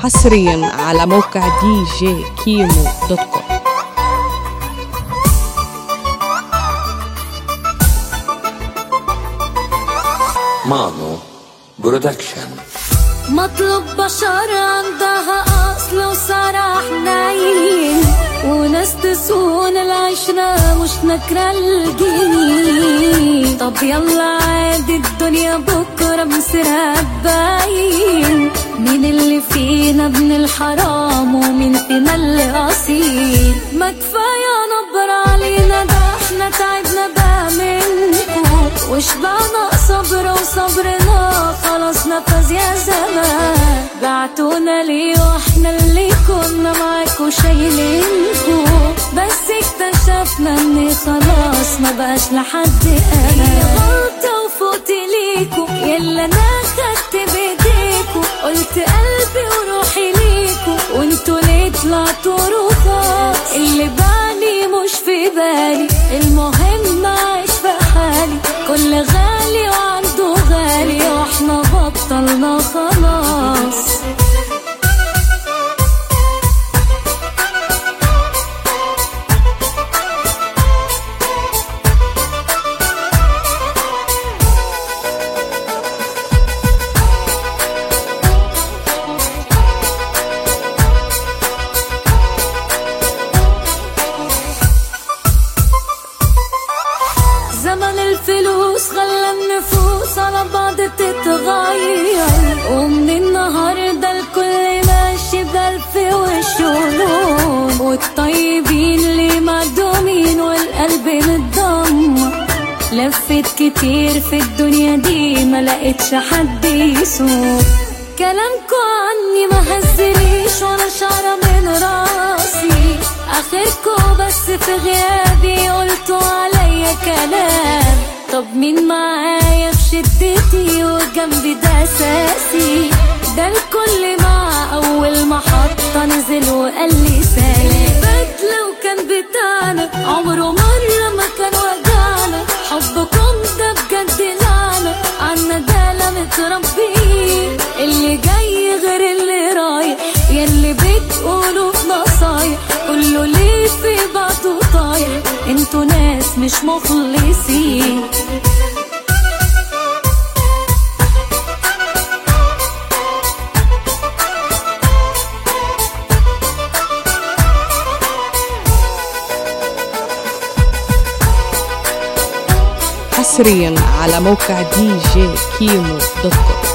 حصريا على موقع دي جي كيمو دوت كوم مانو برودكشن مطلوب بشر عندها أصل وصراح حنين وناس تسون العشرة مش نكرة الجنين طب يلا عادي الدنيا بكرة مصيرها تبين مين اللي فينا ابن الحرام ومين فينا اللي أصيل ما كفاية نبر علينا ده احنا تعبنا بقى منكم وشبعنا صبر وصبرنا خلاص نفذ يا زمان بعتونا ليه واحنا اللي كنا معاكوا شايلينكوا بس اكتشفنا ان خلاص ما بقاش لحد انا غلطة وفوت ليكوا يلا انا خدت بايديكوا قلت قلبي وروحي ليكوا وانتوا ليه طلعتوا رخاص اللي بالي مش في بالي المهم عايش في حالي كل غالي وعنده غالي واحنا بطلنا خلاص زمن الفلوس خلى النفوس على بعض تتغير ومن النهاردة الكل ماشي بألف وش ولون والطيبين اللي معدومين والقلب متدمر لفت كتير في الدنيا دي ما لقيتش حد يسوق كلامكوا عني ما هزليش ولا شعرة من راسي اخركوا بس في غيابي قلتوا عليا كلام طب مين معايا في شدتي وجنبي ده اساسي ده الكل مع اول محطة نزل وقال لي سلام بدلة وكان بتاعنا عمره مرة ما كان وجعنا حبكم ده بجد لعنة عنا ده لا متربيين اللي جاي غير اللي رايح ياللي بتقولوا في نصايح كله ليه في بعضه طايح انتوا ناس مش مخلصين حصريا على موقع دي جي كيمو دوت كوم